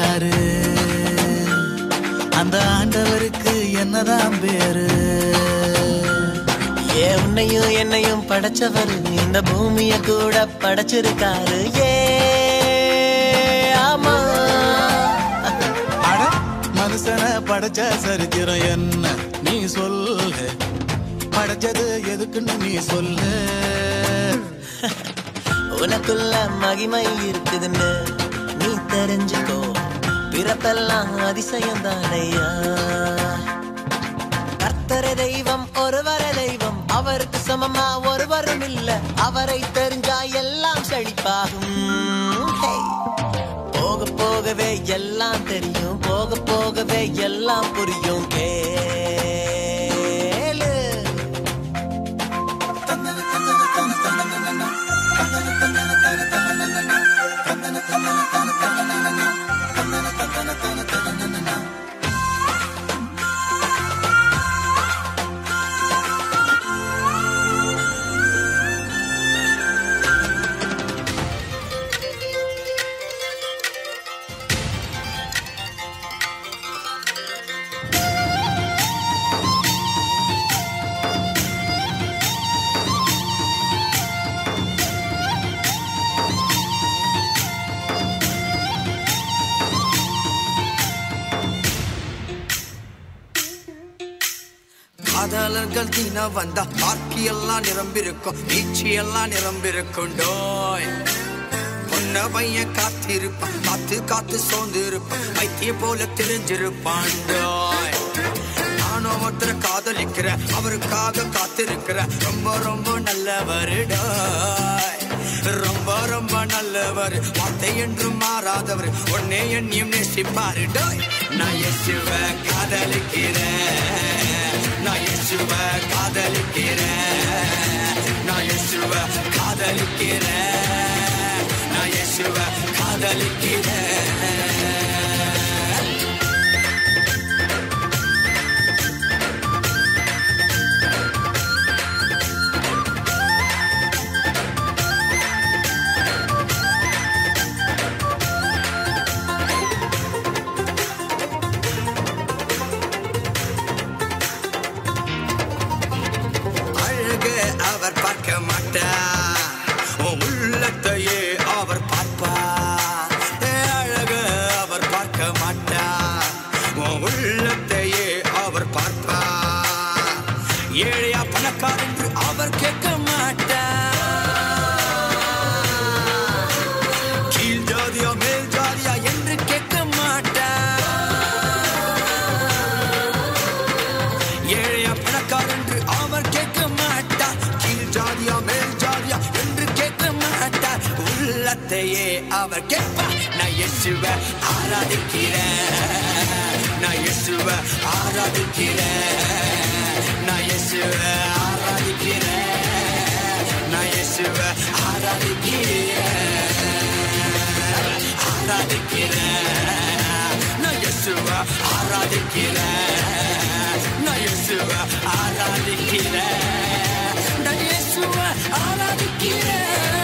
யாரு அந்த ஆண்டவருக்கு என்னதான் பேரு ஏ உன்னையும் என்னையும் படைச்சவர் இந்த பூமிய கூட படைச்சிருக்காரு ஏ ஆமா அட மனுஷனை படைச்ச சரித்திரம் என்ன நீ சொல்லு படைச்சது எதுக்குன்னு நீ சொல்லு உனக்குள்ள மகிமை இருக்குதுன்னு நீ தெரிஞ்சுக்கோ பிறப்பெல்லாம் அதிசயம் தானையா கர்த்தர தெய்வம் ஒருவர தெய்வம் அவருக்கு சமமா ஒருவரும் இல்ல அவரை தெரிஞ்சா எல்லாம் செழிப்பாகும் Hey. போக போகவே எல்லாம் தெரியும் போக போகவே எல்லாம் புரியும் கேளு காதலர்கள் தினம் வந்தா பார்க்கி எல்லாம் நிரம்பிருக்கும் பீச்சி எல்லாம் நிரம்பிருக்கும் டோய் பொண்ண பையன் காத்திருப்பான் காத்து காத்து சோர்ந்து இருப்பான் வைத்திய போல தெரிஞ்சிருப்பான் டோய் நானும் ஒருத்தரை காதலிக்கிறேன் அவருக்காக காத்திருக்கிறேன் ரொம்ப ரொம்ப நல்லவர் டோய் ரொம்ப ரொம்ப நல்லவர் வார்த்தை என்றும் மாறாதவர் உன்னே என்னையும் நேசிப்பாரு டோய் நான் இயேசுவ காதலிக்கிறேன் நான் இயேசுவ காதலிக்கிறேன் நான் இயேசுவ காதலிக்கிறேன் நான் இயேசுவ காதலிக்கிறேன் அழகு அவர் பார்க்க மாட்டார் உன் உள்ளத்தையே அவர் பார்ப்பார் ஏ, அழகு அவர் பார்க்க மாட்டார் உன் உள்ளத்தையே அவர் பார்ப்பார் ஏழையா பணக்கார் என்று அவர் கேட்க மாட்டார் கீழ் ஜாதியா மேல் ஜாதியா என்று கேட்க மாட்டார் ஏழையா பணக்கார் என்று அவர் கேட்க மாட்டார் கீழ் ஜாதியா மேல் ஜாதியா என்று கேட்க மாட்டார் உள்ளத்தையே அவர் கேட்பார் நான் இயேசுவ ஆராதிக்கிறேன் நான் இயேசுவ ஆராதிக்கிறேன் நான் இயேசுவ ஆராதிக்கிறேன் நான் இயேசுவ ஆராதிக்கிறேன் ஆராதிக்கிறேன் நான் இயேசுவ ஆராதிக்கிறேன் நான் இயேசுவ ஆராதிக்கிறேன் நான் இயேசுவ ஆராதிக்கிறேன்